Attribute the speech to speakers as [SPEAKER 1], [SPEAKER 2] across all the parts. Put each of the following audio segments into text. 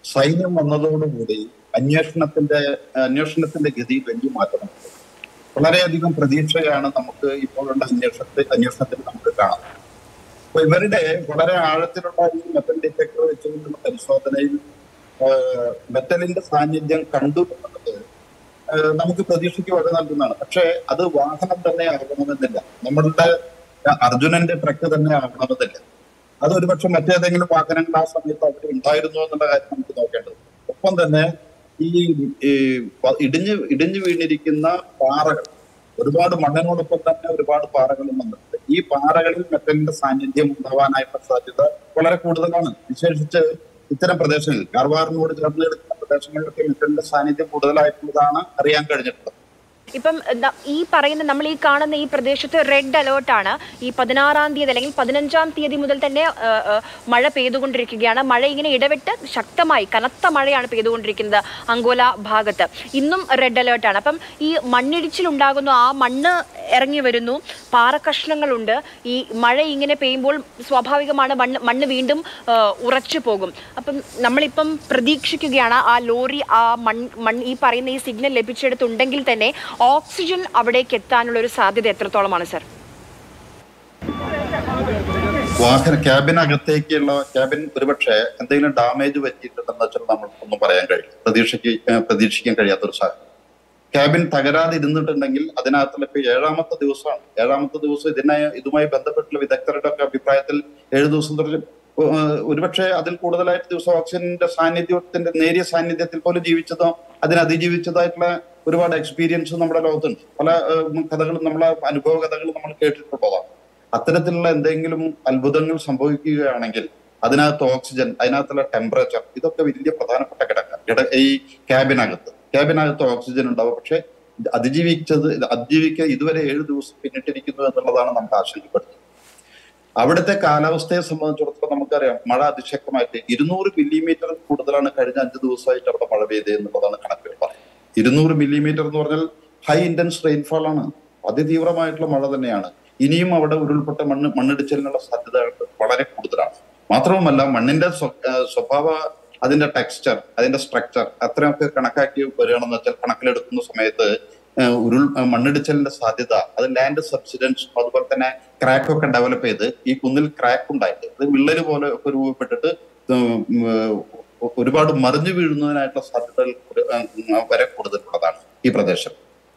[SPEAKER 1] സൈന്യം വന്നതോടുകൂടി അന്വേഷണത്തിന്റെ അന്വേഷണത്തിന്റെ ഗതിയിൽ വലിയ മാറ്റം വന്നു. വളരെയധികം പ്രതീക്ഷയാണ് നമുക്ക് ഇപ്പോഴുള്ള അന്വേഷണത്തിൽ അന്വേഷണത്തിൽ നമുക്ക് കാണാം അപ്പൊ ഇവരുടെ വളരെ ആഴത്തിലുള്ള ഈ മെറ്റൽ ഡിറ്റക്ടർ വെച്ചുകൊണ്ടുള്ള പരിശോധനയിൽ ആഹ്, മെറ്റലിന്റെ സാന്നിധ്യം കണ്ടു എന്നുള്ളത് ആഹ്, നമുക്ക് പ്രതീക്ഷയ്ക്ക് വക നൽകുന്നതാണ് പക്ഷെ അത് വാഹനം തന്നെ ആകണമെന്നില്ല നമ്മളുടെ അർജുനന്റെ ട്രക്ക് തന്നെ ആകണമെന്നില്ല അത് ഒരുപക്ഷെ മറ്റേതെങ്കിലും വാഹനങ്ങൾ ആ സമയത്ത് അവിടെ ഉണ്ടായിരുന്നു എന്നുള്ള കാര്യം നമുക്ക് നോക്കേണ്ടത് ഒപ്പം തന്നെ ഈ ഈ പ- ഇടിഞ്ഞ് ഇടിഞ്ഞു വീണിരിക്കുന്ന പാറകൾ ഒരുപാട് മണ്ണിനോടൊപ്പം തന്നെ ഒരുപാട് പാറകളും വന്നിട്ടുണ്ട് ഈ പാറകളിൽ മെറ്റലിന്റെ സാന്നിധ്യം ഉണ്ടാവാനായിട്ടുള്ള സാധ്യത വളരെ കൂടുതലാണ് വിശേഷിച്ച് ഇത്തരം പ്രദേശങ്ങളിൽ കാർവാറിനോട് ചേർന്ന് കിടക്കുന്ന പ്രദേശങ്ങളിലൊക്കെ മെറ്റലിന്റെ സാന്നിധ്യം കൂടുതലായിട്ടുള്ളതാണ് അറിയാൻ കഴിഞ്ഞിട്ടുള്ളത്
[SPEAKER 2] ഇപ്പം ദ- ഈ പറയുന്ന നമ്മൾ ഈ കാണുന്ന ഈ പ്രദേശത്ത് റെഡ് അലേർട്ടാണ് ഈ പതിനാറാം തീയതി അല്ലെങ്കിൽ പതിനഞ്ചാം തീയതി മുതൽ തന്നെ ആ, ആ, മഴ പെയ്തുകൊണ്ടിരിക്കുകയാണ് മഴ ഇങ്ങനെ ഇടവിട്ട് ശക്തമായി കനത്ത മഴയാണ് പെയ്തുകൊണ്ടിരിക്കുന്നത് അങ്കോല ഭാഗത്ത് ഇന്നും റെഡ് അലേർട്ടാണ് അപ്പം ഈ മണ്ണിടിച്ചിൽ ഉണ്ടാകുന്നു ആ മണ്ണ് ഇറങ്ങി വരുന്നു പാറക്കഷ്ണങ്ങളുണ്ട് ഈ മഴ ഇങ്ങനെ പെയ്യുമ്പോൾ സ്വാഭാവികമാണ് മണ്ണ് മണ്ണ് വീണ്ടും ആ, ഉറച്ചു പോകും അപ്പം നമ്മളിപ്പം പ്രതീക്ഷിക്കുകയാണ് ആ ലോറി ആ മൺ മൺ ഈ പറയുന്ന ഈ സിഗ്നൽ ലഭിച്ചെടുത്തുണ്ടെങ്കിൽ തന്നെ ഓക്സിജൻ അവിടേക്ക് എത്താനുള്ള ഒരു സാധ്യത എത്രത്തോളമാണ് സർ
[SPEAKER 1] വാഹന ക്യാബിനകത്തേക്കുള്ള ക്യാബിൻ ഒരുപക്ഷെ എന്തെങ്കിലും ഡാമേജ് പറ്റിയിട്ടുണ്ടെന്ന് വെച്ചാൽ നമ്മൾക്കൊന്നും പറയാൻ കഴിയും പ്രതീക്ഷയ്ക്ക് ഏഹ് പ്രതീക്ഷിക്കാൻ കഴിയാത്തൊരു സാഹചര്യം ക്യാബിൻ തകരാതെ ഇരുന്നിട്ടുണ്ടെങ്കിൽ അതിനകത്തുള്ള ഇപ്പൊ ഏഴാമത്തെ ദിവസമാണ് ഏഴാമത്തെ ദിവസം ഇതിനെ ഇതുമായി ബന്ധപ്പെട്ടുള്ള വിദഗ്ധരുടെ ഒക്കെ അഭിപ്രായത്തിൽ ഏഴ് ദിവസം തുടരും ഏഹ് ഒരുപക്ഷെ അതിൽ കൂടുതലായിട്ട് ദിവസം ഓക്സിജന്റെ സാന്നിധ്യത്തിന്റെ നേരിയ സാന്നിധ്യത്തിൽ പോലും ജീവിച്ചതോ അതിനെ അതിജീവിച്ചതായിട്ടുള്ള ഒരുപാട് എക്സ്പീരിയൻസ് നമ്മുടെ ലോകത്തുണ്ട് പല ഏഹ് കഥകളും നമ്മളെ അനുഭവ കഥകളും നമ്മൾ കേട്ടിട്ടുള്ളതാണ് അത്തരത്തിലുള്ള എന്തെങ്കിലും അത്ഭുതങ്ങൾ സംഭവിക്കുകയാണെങ്കിൽ അതിനകത്ത് ഓക്സിജൻ അതിനകത്തുള്ള ടെമ്പറേച്ചർ ഇതൊക്കെ വലിയ പ്രധാനപ്പെട്ട ഘടക ഘട ഈ ക്യാബിനകത്ത് ക്യാബിനകത്ത് ഓക്സിജൻ ഉണ്ടാവും പക്ഷെ ഇത് അതിജീവിച്ചത് ഇത് അതിജീവിക്കാൻ ഇതുവരെ ഏഴ് ദിവസം പിന്നിട്ടിരിക്കുന്നു എന്നുള്ളതാണ് നമുക്ക് ആശങ്കപ്പെടുന്നത് അവിടുത്തെ കാലാവസ്ഥയെ സംബന്ധിച്ചിടത്തോളം നമുക്കറിയാം മഴ അതിശക്തമായിട്ട് ഇരുന്നൂറ് മില്ലിമീറ്റർ കൂടുതലാണ് കഴിഞ്ഞ അഞ്ച് ദിവസമായിട്ട് അവിടെ മഴ പെയ്തത് എന്നുള്ളതാണ് കണക്കുകൾ പറയുന്നത് ഇരുന്നൂറ് മില്ലിമീറ്റർ എന്ന് പറഞ്ഞാൽ ഹൈ ഇന്റൻസ് റെയിൻഫാൾ ആണ് അതിതീവ്രമായിട്ടുള്ള മഴ തന്നെയാണ് ഇനിയും അവിടെ ഉരുൾപൊട്ട മണ്ണ് മണ്ണിടിച്ചിലിനുള്ള സാധ്യത വളരെ കൂടുതലാണ് മാത്രവുമല്ല മണ്ണിന്റെ സ്വ- ആ, സ്വഭാവ അതിന്റെ ടെക്സ്ചർ അതിന്റെ സ്ട്രക്ചർ അത്രയൊക്കെ കണക്കാക്കി വരികയാണെന്ന് വെച്ചാൽ കണക്കിലെടുക്കുന്ന സമയത്ത് ആ, ഉരുൾ ആ, മണ്ണിടിച്ചിലിന്റെ സാധ്യത അത് ലാൻഡ് സബ്സിഡൻസ് അതുപോലെ തന്നെ ക്രാക്ക് ഒക്കെ ഡെവലപ്പ് ചെയ്ത് ഈ കുന്നിൽ ക്രാക്ക് ഉണ്ടായിട്ട് അത് വിള്ളല് പോലെ ഒക്കെ രൂപപ്പെട്ടിട്ട് ഉം, ഉം, ഒരുപാട് മറിഞ്ഞു വീഴുന്നതിനായിട്ടുള്ള സാധ്യതകൾ ഒരു, ആ, വരെ കൂടുതലുള്ളതാണ് ഈ പ്രദേശം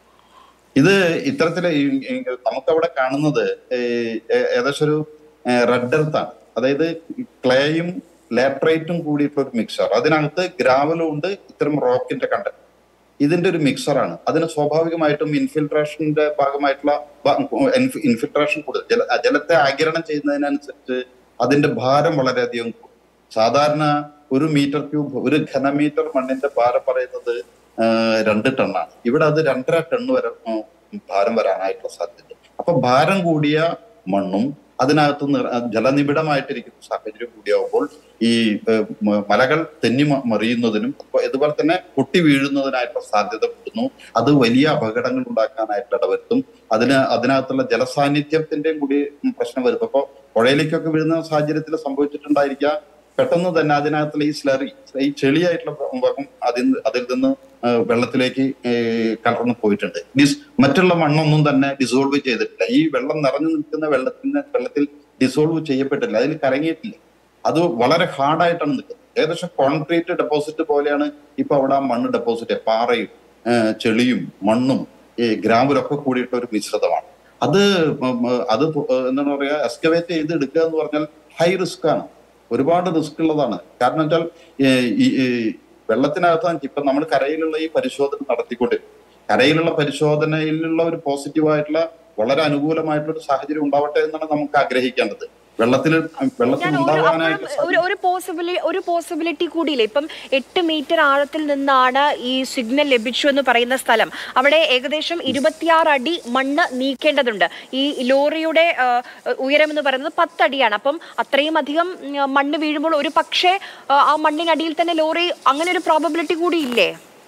[SPEAKER 1] ഇത് ഇത്തരത്തില് ഈ- ഈ നമുക്കവിടെ കാണുന്നത് ഈ ഏ- ഏകദേശം ഒരു റെഡ് എർത്ത് ആണ് അതായത് ക്ലേയും ലാട്രൈറ്റും കൂടിയിട്ടുള്ള ഒരു മിക്സർ അതിനകത്ത് ഗ്രാവലും ഉണ്ട് ഇത്തരം റോക്കിന്റെ കണ്ടന്റ് ഇതിന്റെ ഒരു മിക്സറാണ് അതിന് സ്വാഭാവികമായിട്ടും ഇൻഫിൽട്രേഷന്റെ ഭാഗമായിട്ടുള്ള ഇൻഫിൽട്രേഷൻ കൂടുതൽ ജല ജലത്തെ ആഗിരണം ചെയ്യുന്നതിനനുസരിച്ച് അതിന്റെ ഭാരം വളരെയധികം കൂടും സാധാരണ ഒരു മീറ്റർ ക്യൂബ് ഒരു ഘനമീറ്റർ മണ്ണിന്റെ ഭാരം പറയുന്നത് ആ, രണ്ട് ടണ്ണാണ് ഇവിടെ അത് രണ്ടര ടണ്ണ് വരെ ഉം, ഭാരം വരാനായിട്ടുള്ള സാധ്യത അപ്പൊ ഭാരം കൂടിയ മണ്ണും അതിനകത്ത് നിറ- ജലനിബിഡമായിട്ടിരിക്കുന്ന സാഹചര്യം കൂടിയാവുമ്പോൾ ഈ ഏഹ്, മ- മലകൾ തെന്നി മ- മറിയുന്നതിനും അപ്പൊ ഇതുപോലെ തന്നെ പൊട്ടി വീഴുന്നതിനായിട്ടുള്ള സാധ്യത കൂടുന്നു അത് വലിയ അപകടങ്ങൾ ഉണ്ടാക്കാനായിട്ട് ഇടവരുത്തും അതിന് അതിനകത്തുള്ള ജലസാന്നിധ്യത്തിന്റെയും കൂടി ഉം, പ്രശ്നം വരുത്തും അപ്പൊ പുഴയിലേക്കൊക്കെ വീഴുന്ന സാഹചര്യത്തിൽ സംഭവിച്ചിട്ടുണ്ടായിരിക്കാം പെട്ടെന്ന് തന്നെ അതിനകത്തുള്ള ഈ സ്ലറി ഈ ചെളിയായിട്ടുള്ള ഭാഗം അതിൽ അതിൽ നിന്ന് ആ, വെള്ളത്തിലേക്ക് ഏ, കലർന്നു പോയിട്ടുണ്ട് ഡിസ് മറ്റുള്ള മണ്ണൊന്നും തന്നെ ഡിസോൾവ് ചെയ്തിട്ടില്ല ഈ വെള്ളം നിറഞ്ഞു നിൽക്കുന്ന വെള്ളത്തിന് വെള്ളത്തിൽ ഡിസോൾവ് ചെയ്യപ്പെട്ടില്ല അതിൽ കരങ്ങിയിട്ടില്ല അത് വളരെ ഹാർഡായിട്ടാണ് നിൽക്കുന്നത് ഏകദേശം കോൺക്രീറ്റ് ഡെപ്പോസിറ്റ് പോലെയാണ് ഇപ്പൊ അവിടെ ആ മണ്ണ് ഡെപ്പോസിറ്റ് പാറയും ഏ, ചെളിയും മണ്ണും ഈ ഗ്രാമ്പുലൊക്കെ കൂടിയിട്ട് ഒരു മിശ്രിതമാണ് അത് ഉം, ഉം, അത് പു- എന്താണ് പറയാ എക്സ്കവേറ്റ് ചെയ്ത് എടുക്കുക എന്ന് പറഞ്ഞാൽ ഹൈ റിസ്ക് ആണ് ഒരുപാട് റിസ്ക് ഉള്ളതാണ് കാരണം വെച്ചാൽ ഏ, ഈ ഈ വെള്ളത്തിനകത്ത് ഇപ്പൊ നമ്മൾ കരയിലുള്ള ഈ പരിശോധന നടത്തിക്കൊണ്ടിരിക്കും കരയിലുള്ള പരിശോധനയിലുള്ള ഒരു പോസിറ്റീവായിട്ടുള്ള വളരെ അനുകൂലമായിട്ടുള്ള ഒരു സാഹചര്യം ഉണ്ടാവട്ടെ എന്നാണ് നമുക്ക് ആഗ്രഹിക്കേണ്ടത് വെള്ളത്തിൽ വെള്ളത്തിൽ
[SPEAKER 2] ഞാൻ ഒരു
[SPEAKER 1] ഉണ്ടാകാനായിട്ട്
[SPEAKER 2] അപ്പോഴും ഒരു ഒരു പോസിബിലി ഒരു പോസിബിലിറ്റി കൂടിയില്ലേ ഇപ്പം എട്ട് മീറ്റർ ആഴത്തിൽ നിന്നാണ് ഈ സിഗ്നൽ ലഭിച്ചു എന്ന് പറയുന്ന സ്ഥലം അവിടെ ഏകദേശം ഇരുപത്തിയാറ് അടി മണ്ണ് നീക്കേണ്ടതുണ്ട് ഈ ലോറിയുടെ ആ, ഉയരം എന്ന് പറയുന്നത് പത്തടിയാണ് അപ്പം അത്രയും അധികം ഉം, മണ്ണ് വീഴുമ്പോൾ ഒരു പക്ഷേ ആ, ആ മണ്ണിനടിയിൽ തന്നെ ലോറി അങ്ങനെ ഒരു പ്രോബബിലിറ്റി കൂടി ഇല്ലേ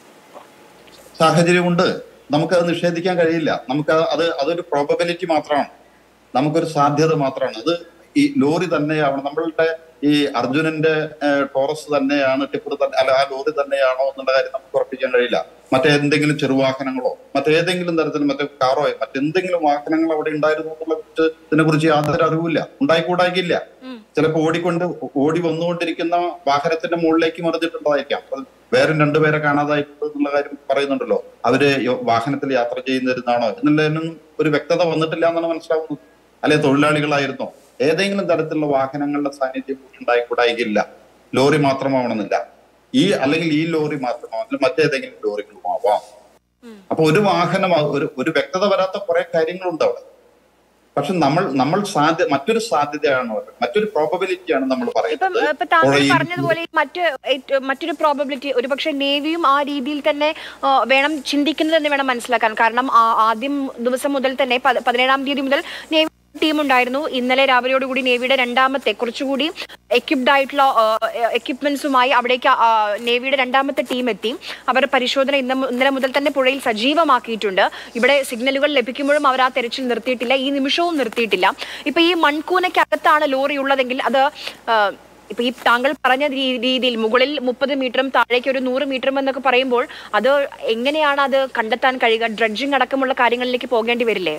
[SPEAKER 1] സാഹചര്യമുണ്ട് നമുക്കത് നിഷേധിക്കാൻ കഴിയില്ല നമുക്ക് അത് അതൊരു പ്രോബബിലിറ്റി മാത്രമാണ് നമുക്കൊരു സാധ്യത മാത്രമാണ് അത് ഈ ലോറി തന്നെയാവണം നമ്മളുടെ ഈ അർജുനന്റെ ഏഹ്, ടോറസ് തന്നെയാണ് ടിപ്പർ തന്നെ അല്ല ആ ലോറി തന്നെയാണോ എന്നുള്ള കാര്യം നമുക്ക് ഉറപ്പിക്കാൻ കഴിയില്ല മറ്റേതെങ്കിലും ചെറുവാഹനങ്ങളോ മറ്റേതെങ്കിലും തരത്തിൽ മറ്റേ കാറോ മറ്റെന്തെങ്കിലും വാഹനങ്ങൾ അവിടെ ഉണ്ടായിരുന്നു എന്നുള്ള കുറിച്ച് ഇതിനെ കുറിച്ച് യാതൊരു അറിവില്ല ഉണ്ടായിക്കൂടാകില്ല
[SPEAKER 2] ഉം.
[SPEAKER 1] ചിലപ്പോൾ ഓടിക്കൊണ്ട് ഓടി വന്നുകൊണ്ടിരിക്കുന്ന വാഹനത്തിന്റെ മുകളിലേക്ക് മറിഞ്ഞിട്ടുണ്ടായിരിക്കാം അത് വേറെ രണ്ടുപേരെ കാണാതായിട്ടുണ്ട് എന്നുള്ള കാര്യം പറയുന്നുണ്ടല്ലോ അവര് യോ- വാഹനത്തിൽ യാത്ര ചെയ്യുന്നിരുന്നാണോ എന്നുള്ളതിനൊന്നും ഒരു വ്യക്തത വന്നിട്ടില്ല എന്നാണ് മനസ്സിലാവുന്നത് അല്ലെ തൊഴിലാളികളായിരുന്നോ ഏതെങ്കിലും തരത്തിലുള്ള വാഹനങ്ങളുടെ സാന്നിധ്യം ഉണ്ടായിക്കൂടായില്ല ലോറി മാത്രമാവണമെന്നില്ല ഈ അല്ലെങ്കിൽ ഈ ലോറി മാത്രമാവാം അല്ലെങ്കിൽ മറ്റേതെങ്കിലും ലോറികളും ആവാം
[SPEAKER 2] ഉം.
[SPEAKER 1] അപ്പൊ ഒരു വാഹനം ആ- ഒരു ഒരു വ്യക്തത വരാത്ത കുറെ കാര്യങ്ങളുണ്ട് അവിടെ പക്ഷെ നമ്മൾ നമ്മൾ സാധ്യ മറ്റൊരു സാധ്യതയാണ് അവിടെ. മറ്റൊരു പ്രോബബിലിറ്റിയാണ് നമ്മൾ
[SPEAKER 2] ഇപ്പം
[SPEAKER 1] പറയുന്നത്
[SPEAKER 2] ഇപ്പൊ താങ്കൾ
[SPEAKER 1] പുഴയിൽ
[SPEAKER 2] പറഞ്ഞതുപോലെ ഈ മറ്റ് ഏറ്റ- മറ്റൊരു പ്രോബബിലിറ്റി ഒരുപക്ഷെ നേവിയും ആ രീതിയിൽ തന്നെ ആ, വേണം ചിന്തിക്കുന്നത് എന്ന് വേണം മനസ്സിലാക്കാൻ കാരണം ആ- ആദ്യം ദിവസം മുതൽ തന്നെ പത- പതിനേഴാം തീയതി മുതൽ നേവി ടീം ഉണ്ടായിരുന്നു ഇന്നലെ രാവിലെയോടുകൂടി നേവിയുടെ രണ്ടാമത്തെ കുറച്ചുകൂടി എക്യുപ്ഡ് ആയിട്ടുള്ള എക്യുപ്മെന്റ്സുമായി അവിടേക്ക് ആ, നേവിയുടെ രണ്ടാമത്തെ ടീം എത്തി അവർ പരിശോധന ഇന്ന് മു- ഇന്നലെ മുതൽ തന്നെ പുഴയിൽ സജീവമാക്കിയിട്ടുണ്ട് ഇവിടെ സിഗ്നലുകൾ ലഭിക്കുമ്പോഴും അവർ ആ തെരച്ചിൽ നിർത്തിയിട്ടില്ല ഈ നിമിഷവും നിർത്തിയിട്ടില്ല ഇപ്പൊ ഈ മൺകൂനയ്ക്കകത്താണ് ലോറി ഉള്ളതെങ്കിൽ അത് ആ, ഇപ്പൊ ഈ താങ്കൾ പറഞ്ഞ രീ- രീതിയിൽ മുകളിൽ മുപ്പത് മീറ്ററും താഴേക്ക് ഒരു നൂറ് മീറ്ററും എന്നൊക്കെ പറയുമ്പോൾ അത് എങ്ങനെയാണ് അത് കണ്ടെത്താൻ കഴിയുക ഡ്രഡ്ജിങ് അടക്കമുള്ള കാര്യങ്ങളിലേക്ക് പോകേണ്ടി വരില്ലേ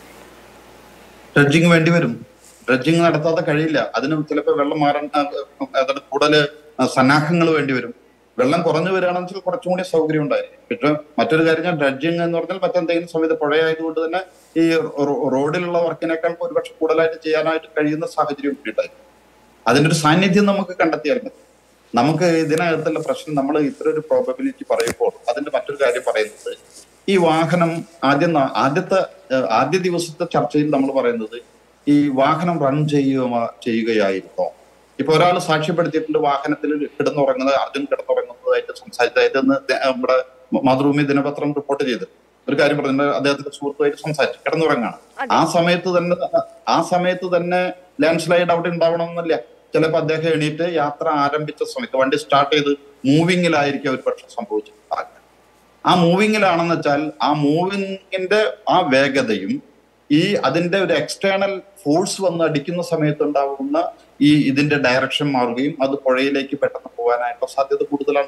[SPEAKER 1] ഡ്രഡ്ജിങ് വേണ്ടി വരും ഡ്രഡ്ജിങ് നടത്താതെ കഴിയില്ല അതിന് ചിലപ്പോൾ വെള്ളം മാറാൻ ആ, അതായത് കൂടുതൽ സന്നാഹങ്ങൾ വേണ്ടി വരും വെള്ളം കുറഞ്ഞു വരികയാണെന്ന് വെച്ചാൽ കുറച്ചും കൂടി സൗകര്യം ഉണ്ടായിരിക്കും പിന്നെ മറ്റൊരു കാര്യം ഞാൻ ഡ്രഡ്ജിങ് എന്ന് പറഞ്ഞാൽ മറ്റെന്തെങ്കിലും സമയത്ത് പുഴയായതുകൊണ്ട് തന്നെ ഈ റോ- റോഡിലുള്ള വർക്കിനേക്കാൾ ഒരുപക്ഷെ കൂടുതലായിട്ട് ചെയ്യാനായിട്ട് കഴിയുന്ന സാഹചര്യം കൂടി ഉണ്ടായിരിക്കും അതിന്റെ ഒരു സാന്നിധ്യം നമുക്ക് കണ്ടെത്തിയാൽ മതി നമുക്ക് ഇതിനകത്തുള്ള പ്രശ്നം നമ്മൾ ഇത്ര ഒരു പ്രോബബിലിറ്റി പറയുമ്പോൾ അതിന്റെ മറ്റൊരു കാര്യം പറയുന്നത് ഈ വാഹനം ആദ്യം ന- ആദ്യത്തെ ഏഹ്, ആദ്യ ദിവസത്തെ ചർച്ചയിൽ നമ്മൾ പറയുന്നത് ഈ വാഹനം റൺ ചെയ്യുക ചെയ്യുകയായിരുന്നോ ഇപ്പൊ ഒരാൾ സാക്ഷ്യപ്പെടുത്തിയിട്ടുണ്ട് വാഹനത്തിൽ കിടന്നുറങ്ങുന്നത് അർജുൻ കിടന്നുറങ്ങുന്നതായിട്ട് സംസാരിച്ചതായിട്ട് ഇന്ന് ദേ- നമ്മുടെ മാതൃഭൂമി ദിനപത്രം റിപ്പോർട്ട് ചെയ്ത് ഒരു കാര്യം പറഞ്ഞു അദ്ദേഹത്തിന്റെ സുഹൃത്തുമായിട്ട് സംസാരിച്ചു കിടന്നുറങ്ങാണ്
[SPEAKER 2] അതെ.
[SPEAKER 1] ആ സമയത്ത് തന്നെ ആ സമയത്ത് തന്നെ ലാൻഡ് സ്ലൈഡ് അവിടെ ഉണ്ടാവണമെന്നില്ല ചിലപ്പോൾ അദ്ദേഹം എണീറ്റ് യാത്ര ആരംഭിച്ച സമയത്ത് വണ്ടി സ്റ്റാർട്ട് ചെയ്ത് മൂവിങ്ങിലായിരിക്കും ഒരു പക്ഷെ സംഭവിച്ചിട്ടുണ്ടാകുക ആ മൂവിങ്ങിലാണെന്ന് വെച്ചാൽ ആ മൂവിങ്ങിന്റെ ആ വേഗതയും ഈ അതിന്റെ ഒരു എക്സ്റ്റേണൽ ഫോഴ്സ് വന്ന് അടിക്കുന്ന സമയത്ത് ഉണ്ടാവുന്ന ഈ ഇതിന്റെ ഡയറക്ഷൻ മാറുകയും അത് പുഴയിലേക്ക് പെട്ടെന്ന് പോകാനായിട്ടുള്ള സാധ്യത കൂടുതലാണ്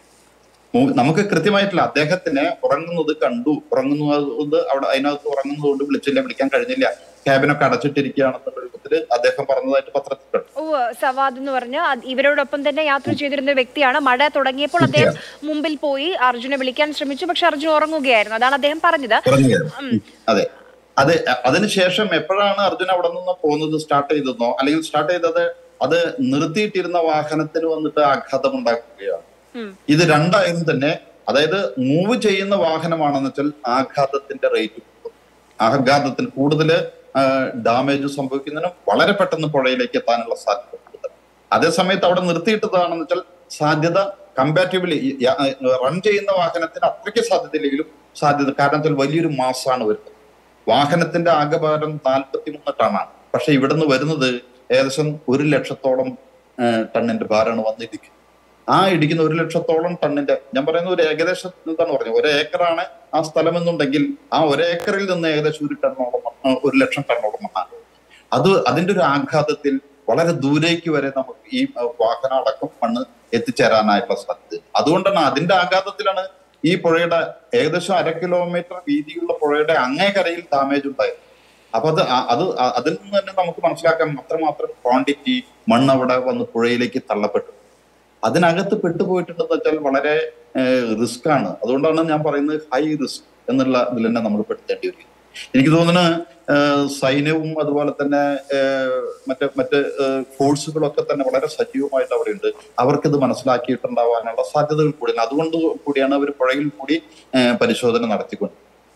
[SPEAKER 1] മൂ- നമുക്ക് കൃത്യമായിട്ടില്ല അദ്ദേഹത്തിനെ ഉറങ്ങുന്നത് കണ്ടു ഉറങ്ങുന്നത് അവിടെ അതിനകത്ത് ഉറങ്ങുന്നത് കൊണ്ട് വിളിച്ചില്ല വിളിക്കാൻ കഴിഞ്ഞില്ല ക്യാബിനൊക്കെ അടച്ചിട്ടിരിക്കുകയാണെന്നുള്ള രൂപത്തിൽ അദ്ദേഹം പറഞ്ഞതായിട്ട് പത്രത്തിൽ കണ്ടു
[SPEAKER 2] ഓ സവാദ് എന്ന് പറഞ്ഞ അത് ഇവരോടൊപ്പം തന്നെ യാത്ര ചെയ്തിരുന്ന വ്യക്തിയാണ് മഴ തുടങ്ങിയപ്പോൾ അദ്ദേഹം മുമ്പിൽ പോയി അർജുനെ വിളിക്കാൻ ശ്രമിച്ചു പക്ഷെ അർജുൻ ഉറങ്ങുകയായിരുന്നു അതാണ് അദ്ദേഹം പറഞ്ഞത്
[SPEAKER 1] പറഞ്ഞു
[SPEAKER 2] ഉം.
[SPEAKER 1] അതെ അത് അതിനുശേഷം എപ്പോഴാണ് അർജുൻ അവിടെ നിന്ന് പോകുന്നത് സ്റ്റാർട്ട് ചെയ്തതെന്നോ അല്ലെങ്കിൽ സ്റ്റാർട്ട് ചെയ്തത് അത് നിർത്തിയിട്ടിരുന്ന വാഹനത്തിന് വന്നിട്ട് ആഘാതം ഉണ്ടാക്കുകയാണ്
[SPEAKER 2] ഉം.
[SPEAKER 1] ഇത് രണ്ടായാലും തന്നെ അതായത് മൂവ് ചെയ്യുന്ന വാഹനമാണെന്ന് വെച്ചാൽ ആഘാതത്തിന്റെ റേറ്റ് കൂടും ആഘാതത്തിന് കൂടുതൽ ഡാമേജ് സംഭവിക്കുന്നതിനും വളരെ പെട്ടെന്ന് പുഴയിലേക്ക് എത്താനുള്ള സാധ്യത കൂടുതൽ അതേസമയത്ത് അവിടെ നിർത്തിയിട്ടതാണെന്ന് വെച്ചാൽ സാധ്യത കമ്പാറ്റീവ്ലി റൺ ചെയ്യുന്ന വാഹനത്തിന് അത്രയ്ക്ക് സാധ്യതയില്ലെങ്കിലും സാധ്യത കാരണം വെച്ചാൽ വലിയൊരു മാസാണ് വരുന്നത് വാഹനത്തിന്റെ ആകെഭാരം നാൽപ്പത്തി മൂന്ന് ടണ്ണാണ് പക്ഷെ ഇവിടുന്ന് വരുന്നത് ഏകദേശം ഒരു ലക്ഷത്തോളം ആ, ടണ്ണിന്റെ ഭാരമാണ് വന്നിരിക്കുന്നത് ആ ഇടിക്കുന്ന ഒരു ലക്ഷത്തോളം ടണ്ണിന്റെ ഞാൻ പറയുന്നത് ഒരു ഏകദേശം എന്താണ് പറഞ്ഞത് ഒരു ഏക്കറാണ് ആ സ്ഥലം എന്നുണ്ടെങ്കിൽ ആ ഒരു ഏക്കറിൽ നിന്ന് ഏകദേശം ഒരു ടണ്ണോളം ആ, ഒരു ലക്ഷം ടണ്ണോളം മണ്ണാണ് അത് അതിന്റെ ഒരു ആഘാതത്തിൽ വളരെ ദൂരേക്ക് വരെ നമുക്ക് ഈ ആ, വാഹനം അടക്കം മണ്ണ് എത്തിച്ചേരാനായിട്ടുള്ള സാധ്യത അതുകൊണ്ടാണ് അതിന്റെ ആഘാതത്തിലാണ് ഈ പുഴയുടെ ഏകദേശം അര കിലോമീറ്റർ വീതിയുള്ള പുഴയുടെ അങ്ങേ കരയിൽ ഡാമേജ് ഉണ്ടായത് അപ്പൊ അത് ആ- അത് ആ- അതിൽ നിന്ന് തന്നെ നമുക്ക് മനസ്സിലാക്കാം അത്രമാത്രം ക്വാണ്ടിറ്റി മണ്ണ് അവിടെ വന്ന് പുഴയിലേക്ക് തള്ളപ്പെട്ടു അതിനകത്ത് പെട്ടുപോയിട്ടുണ്ടെന്ന് വെച്ചാൽ വളരെ റിസ്ക് ആണ് അതുകൊണ്ടാണ് ഞാൻ പറയുന്നത് ഹൈ റിസ്ക് എന്നുള്ള ഇതിൽ തന്നെ നമ്മൾ പെടുത്തേണ്ടി വരും എനിക്ക് തോന്നുന്നു ഏഹ് സൈന്യവും അതുപോലെ തന്നെ ഏഹ് മറ്റ് മറ്റ് ഏഹ് ഫോഴ്സുകളൊക്കെ തന്നെ വളരെ സജീവമായിട്ട് അവിടെ ഉണ്ട് അവർക്കിത് മനസ്സിലാക്കിയിട്ടുണ്ടാവാനുള്ള സാധ്യതകൾ കൂടിയാണ് അതുകൊണ്ട് കൂടിയാണ് അവർ പുഴയിൽ കൂടി ഏഹ് പരിശോധന നടത്തിക്കൊണ്ട്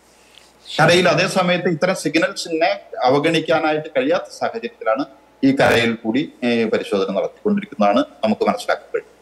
[SPEAKER 1] കരയിൽ അതേ സമയത്ത് ഇത്തരം സിഗ്നൽസിനെ അവഗണിക്കാനായിട്ട് കഴിയാത്ത സാഹചര്യത്തിലാണ് ഈ കരയിൽ കൂടി ഏഹ് പരിശോധന നടത്തിക്കൊണ്ടിരിക്കുന്നതാണ് നമുക്ക് മനസ്സിലാക്കാൻ കഴിയും